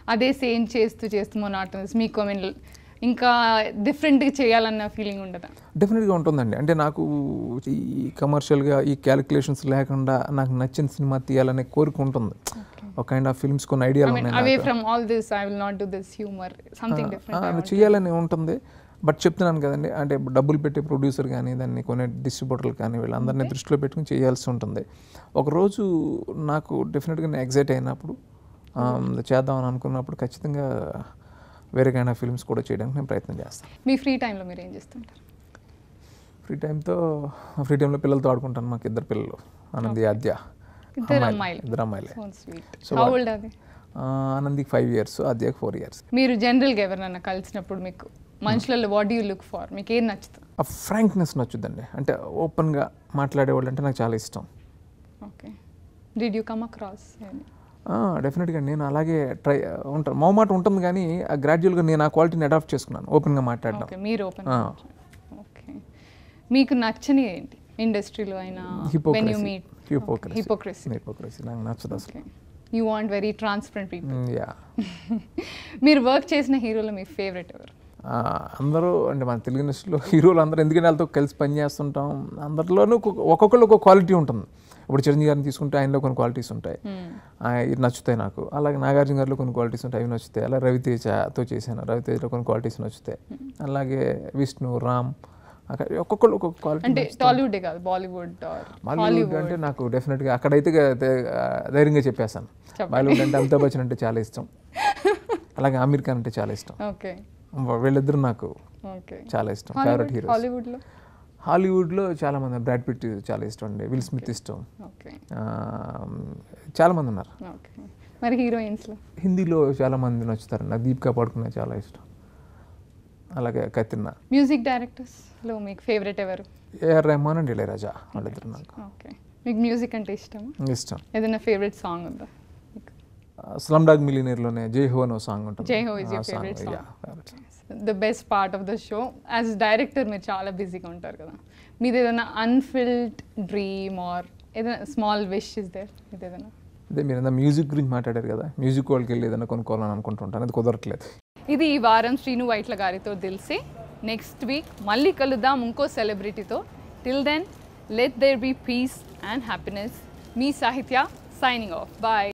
అదే సేమ్ చేస్తూ చేస్తూ మొనాటనస్ మీకు ఐ మీన్ ఇంకా డిఫరెంట్గా చేయాలన్న ఫీలింగ్ ఉండదా డెఫినెట్గా ఉంటుందండి అంటే నాకు ఈ కమర్షియల్గా ఈ క్యాలిక్యులేషన్స్ లేకుండా నాకు నచ్చిన సినిమా తీయాలనే కోరిక ఉంటుంది ఒక కైండ్ ఆఫ్ ఫిల్మ్స్ కొన్ని ఐ ఐడియాలు మీన్ ఉన్నాయి అవే నాకు. From all this I will not do this humour something ah, different అది చేయాలని ఉంటుంది బట్ చెప్తున్నాను కదండి అంటే డబ్బులు పెట్టే ప్రొడ్యూసర్ కానీ దాన్ని కొనే డిస్ట్రిబ్యూటర్లు కానీ వీళ్ళందరినీ దృష్టిలో పెట్టుకుని చేయాల్సి ఉంటుంది ఒకరోజు నాకు డెఫినెట్గా నేను ఎగ్జైట్ అయినప్పుడు ఆ, చేద్దామని అనుకున్నప్పుడు ఖచ్చితంగా వేరే కైండ్ ఆఫ్ ఫిల్మ్స్ కూడా చేయడానికి నేను ప్రయత్నం చేస్తాను మీ ఫ్రీ టైంలో మీరు ఏం చేస్తుంటారు ఫ్రీ టైంతో ఫ్రీ టైంలో పిల్లలతో ఆడుకుంటాను మాకు ఇద్దరు పిల్లలు ఆనంది ఆద్య ఇద్దరు అమ్మాయిలు, అమ్మాయిలు ఇద్దరు అమ్మాయిలే so sweet So how what- old అది ఆ, ఆనందికి ఫైవ్ ఇయర్స్ ఆద్యకి ఫోర్ ఇయర్స్ మీరు జనరల్గా ఎవరినైనా కలిసినప్పుడు మీకు మనుషులలో వాట్ యూ లుక్ ఫర్ మీకు ఏం నచ్చుతుంది ఆ ఫ్రాంక్నెస్ నచ్చుద్దండి అంటే ఓపెన్గా మాట్లాడేవాళ్ళు అంటే నాకు చాలా ఇష్టం okay did you come across డెఫినెట్గా నేను అలాగే ట్రై ఉంటాను మొహమాట ఉంటుంది కానీ గ్రాడ్యువల్గా నేను ఆ క్వాలిటీని అడాప్ట్ చేసుకున్నాను ఓపెన్గా మాట్లాడడం ఓకే మీరు ఓపెన్ ఆ. ఓకే మీకు నచ్చని ఏంటి ఇండస్ట్రీలో అయినా when you meet hypocrisy hypocrisy hypocrisy నాకు నచ్చదు అసలు okay you want very transparent people yeah మీరు వర్క్ చేసిన హీరోలో మీ ఫేవరెట్ ఎవరు అందరూ అంటే మన తెలుగు ఇండస్ట్రీలో హీరోలు అందరూ ఎందుకంటే వాళ్ళతో కలిసి పని చేస్తుంటాం అందరిలోనూ ఒక్కొక్క- ఒక్కొక్కళ్ళు ఒక క్వాలిటీ ఉంటుంది ఇప్పుడు చిరంజీవి గారిని తీసుకుంటే ఆయనలో కొన్ని క్వాలిటీస్ ఉంటాయి ఆ, ఇది నచ్చుతాయి నాకు అలాగే నాగార్జున గారిలో కొన్ని క్వాలిటీస్ ఉంటాయి అవి నచ్చుతాయి అలా రవితేజతో చేశాను రవితేజలో కొన్ని క్వాలిటీస్ నచ్చుతాయి అలాగే విష్ణు రామ్ అక్కడ ఒక్కొక్కళ్ళు ఒక్కొక్క క్వాలిటీ అంటే టాలీవుడ్ కాదు బాలీవుడ్ బాలీవుడ్ అంటే నాకు డెఫినెట్గా అక్కడైతే గా- దే- ఆ, ధైర్యంగా చెప్పేశాను బాలీవుడ్ అంటే అమితాబ్ బచ్చన్ అంటే చాలా ఇష్టం అలాగే ఆమీర్ ఖాన్ అంటే చాలా ఇష్టం ఓకే వీళ్ళిద్దరు నాకు ఓకే చాలా ఇష్టం ఫేవరెట్ హీరోస్ హాలీవుడ్లో హాలీవుడ్లో చాలా మంది బ్రాడ్ పిట్ చాలా ఇష్టం అండి విల్ స్మిత్ ఇష్టం ఓకే ఆ, చాలా మంది ఉన్నారు ఓకే మరి హీరోయిన్స్లో హిందీలో చాలా మంది నచ్చుతారు నాకు దీపికా పడుకునే చాలా ఇష్టం అలాగే కత్రినా మ్యూజిక్ డైరెక్టర్స్లో మీకు ఫేవరెట్ ఎవరు ఏఆర్ రెహమాన్ అండ్ ఇళయరాజా వాళ్ళిద్దరు నాకు ఓకే మీకు మ్యూజిక్ అంటే ఇష్టమా ఇష్టం ఏదైనా ఫేవరెట్ సాంగ్ ఉందా మీకు స్లమ్ డాగ్ మిలినీర్లోనే జై హో అనే సాంగ్ ఉంటుంది జై హో is your ఆ favorite song. yeah, favorite song. The best part of the show as director మీరు చాలా బిజీగా ఉంటారు కదా మీది ఏదైనా అన్ఫిల్డ్ డ్రీమ్ ఆర్ ఏదైనా స్మాల్ విష్ ఇస్ దేర్ ఇది ఏదైనా అదే మీరు ఏదైనా మ్యూజిక్ గురించి మాట్లాడారు కదా మ్యూజిక్ వాళ్ళకి వెళ్ళి ఏదైనా కొనుక్కోవాలని అనుకుంటుంటాను అది కుదరట్లేదు ఇది ఈ వారం శ్రీను వైట్ల గారితో తెలిసి నెక్స్ట్ వీక్ మళ్ళీ కలుద్దాం ఇంకో సెలబ్రిటీతో till then let there be peace and happiness మీ సాహిత్య సైనింగ్ ఆఫ్ బాయ్